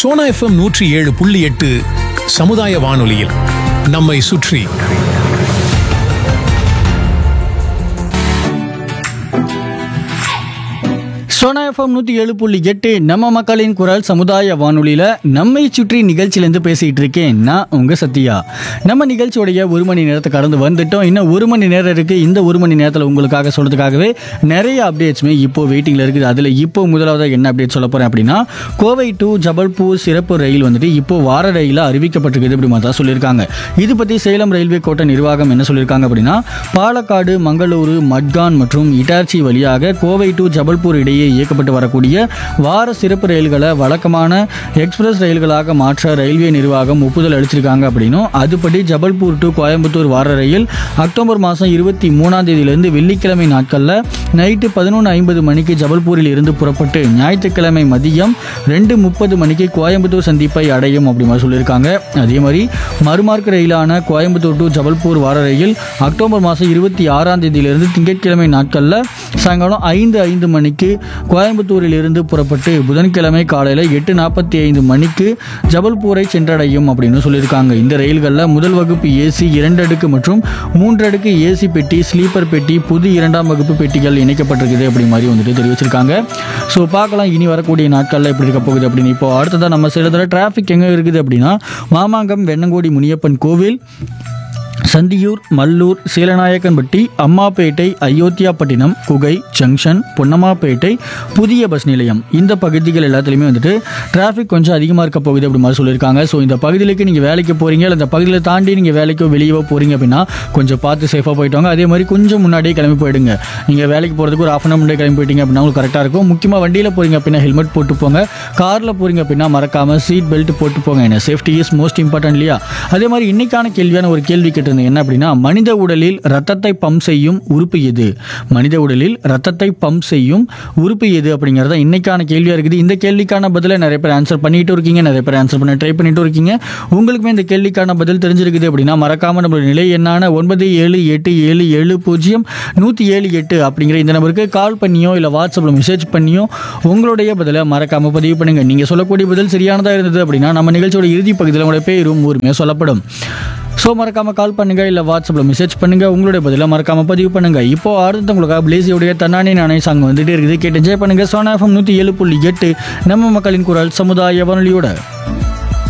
Sona FM நூற்றி ஏழு புள்ளி எட்டு சமுதாய வானொலியில் நம்மை சுற்றி சோனா எஃப்எம் நூற்றி ஏழு புள்ளி எட்டு நம்ம மக்களின் குரல் சமுதாய வானொலியில் நம்மை சுற்றி நிகழ்ச்சியிலேருந்து பேசிகிட்டு இருக்கேன் நான் உங்கள் சத்யா நம்ம நிகழ்ச்சியோடைய ஒரு மணி நேரத்தை கடந்து வந்துட்டோம் இன்னும் ஒரு மணி நேரம் இருக்குது இந்த ஒரு மணி நேரத்தில் உங்களுக்காக சொல்கிறதுக்காகவே நிறைய அப்டேட்ஸுமே இப்போ வெயிட்டிங்கில் இருக்குது அதில் இப்போ முதலாவது என்ன அப்டேட் சொல்ல போகிறேன் அப்படின்னா கோவை டு ஜபல்பூர் சிறப்பு ரயில் வந்துட்டு இப்போ வார ரயிலாக அறிவிக்கப்பட்டிருக்குது அப்படி மாதிரி தான் சொல்லியிருக்காங்க இது பற்றி சேலம் ரயில்வே கோட்ட நிர்வாகம் என்ன சொல்லியிருக்காங்க அப்படின்னா பாலக்காடு மங்களூரு மட்கான் மற்றும் இட்டாச்சி வழியாக கோவை டு ஜபல்பூர் இடையே இயக்கப்பட்டு வரக்கூடிய வார சிறப்பு ரயில்களை வழக்கமான எக்ஸ்பிரஸ் ரயில்களாக மாற்ற ரயில்வே நிர்வாகம் ஒப்புதல் அளிச்சிருக்காங்க அப்படின்னும் அதுபடி ஜபல்பூர் டு கோயம்புத்தூர் வார ரயில் அக்டோபர் மாதம் இருபத்தி மூணாம் தேதியிலிருந்து வெள்ளிக்கிழமை நாட்களில் நைட்டு பதினொன்று ஐம்பது மணிக்கு ஜபல்பூரில் இருந்து புறப்பட்டு ஞாயிற்றுக்கிழமை மதியம் ரெண்டு முப்பது மணிக்கு கோயம்புத்தூர் சந்திப்பை அடையும் அப்படி மாதிரி சொல்லியிருக்காங்க அதே மாதிரி மறுமார்க்க ரயிலான கோயம்புத்தூர் டு ஜபல்பூர் வார ரயில் அக்டோபர் மாதம் இருபத்தி ஆறாம் தேதியிலிருந்து திங்கட்கிழமை நாட்களில் சாயங்காலம் ஐந்து ஐந்து மணிக்கு கோயம்புத்தூரில் இருந்து புறப்பட்டு புதன்கிழமை காலையில் எட்டு நாற்பத்தி ஐந்து மணிக்கு ஜபல்பூரை சென்றடையும் அப்படின்னு சொல்லியிருக்காங்க இந்த ரயில்களில் முதல் வகுப்பு ஏசி இரண்டு அடுக்கு மற்றும் மூன்று அடுக்கு ஏசி பெட்டி ஸ்லீப்பர் பெட்டி புது இரண்டாம் வகுப்பு பெட்டிகள் இணைக்கப்பட்டிருக்குது அப்படி மாதிரி வந்துட்டு தெரிவிச்சிருக்காங்க ஸோ பார்க்கலாம் இனி வரக்கூடிய நாட்களில் எப்படி இருக்க போகுது அப்படின்னு இப்போ அடுத்ததாக நம்ம சேலத்தில் டிராஃபிக் எங்கே இருக்குது அப்படின்னா மாமாங்கம் வெண்ணங்கோடி முனியப்பன் கோவில் சந்தியூர் மல்லூர் சீலநாயக்கன்பட்டி அம்மாப்பேட்டை அயோத்தியாப்பட்டினம் குகை ஜங்ஷன் பொன்னம்மாப்பேட்டை புதிய பஸ் நிலையம் இந்த பகுதிகள் எல்லாத்துலேயுமே வந்துட்டு டிராஃபிக் கொஞ்சம் அதிகமாக இருக்க போகுது அப்படி மாதிரி சொல்லியிருக்காங்க ஸோ இந்த பகுதிகளுக்கு நீங்கள் வேலைக்கு போகிறீங்க இல்லை இந்த பகுதியில் தாண்டி நீங்கள் வேலைக்கோ வெளியவோ போகிறீங்க அப்படின்னா கொஞ்சம் பார்த்து சேஃபாக போயிட்டு வாங்க அதே மாதிரி கொஞ்சம் முன்னாடியே கிளம்பி போயிடுங்க நீங்கள் வேலைக்கு போகிறதுக்கு ஒரு ஆஃப் அன் முன்னாடி கிளம்பி போயிட்டீங்க அப்படின்னா உங்களுக்கு கரெக்டாக இருக்கும் முக்கியமாக வண்டியில் போகிறீங்க அப்படின்னா ஹெல்மெட் போட்டு போங்க காரில் போகிறீங்க அப்படின்னா மறக்காமல் சீட் பெல்ட் போட்டு போங்க என்ன சேஃப்டி இஸ் மோஸ்ட் இம்பார்ட்டன்ட் இல்லையா அதே மாதிரி இன்னைக்கான கேள்வியான ஒரு கேள்வி கேட்டிருந்தேன் என்ன அப்படின்னா மனித உடலில் ரத்தத்தை பம்ப் செய்யும் உறுப்பு எது மனித உடலில் ரத்தத்தை பம்ப் செய்யும் உறுப்பு எது அப்படிங்கிறத இன்னைக்கான கேள்வியாக இருக்குது இந்த கேள்விக்கான பதிலை நிறைய பேர் ஆன்சர் பண்ணிட்டு இருக்கீங்க நிறைய பேர் ஆன்சர் பண்ண ட்ரை பண்ணிட்டு இருக்கீங்க உங்களுக்குமே இந்த கேள்விக்கான பதில் தெரிஞ்சிருக்குது அப்படின்னா மறக்காம நம்மளோட நிலை எண்ணான ஒன்பது ஏழு எட்டு ஏழு ஏழு பூஜ்ஜியம் நூற்றி ஏழு எட்டு அப்படிங்கிற இந்த நம்பருக்கு கால் பண்ணியோ இல்லை வாட்ஸ்அப்பில் மெசேஜ் பண்ணியோ உங்களுடைய பதிலை மறக்காம பதிவு பண்ணுங்க நீங்கள் சொல்லக்கூடிய பதில் சரியானதாக இருந்தது அப்படின்னா நம்ம நிகழ்ச்சியோட இறுதி பகுதியில் உங்களுடைய பேரும் ஊருமே சொல்லப்படும் ஸோ மறக்காம கால் பண்ணுங்க இல்லை வாட்ஸ்அப்பில் மெசேஜ் பண்ணுங்க உங்களுடைய பதிலாக மறக்காம பதிவு பண்ணுங்க இப்போ அடுத்தவங்களுக்காக பிளேசியோடைய தன்னானே நானே சாங் வந்துட்டே இருக்குது கேட்டு என்ஜாய் பண்ணுங்க சோனா எஃப்எம் நூற்றி ஏழு புள்ளி எட்டு நம்ம மக்களின் குரல் சமுதாய வானொலியோட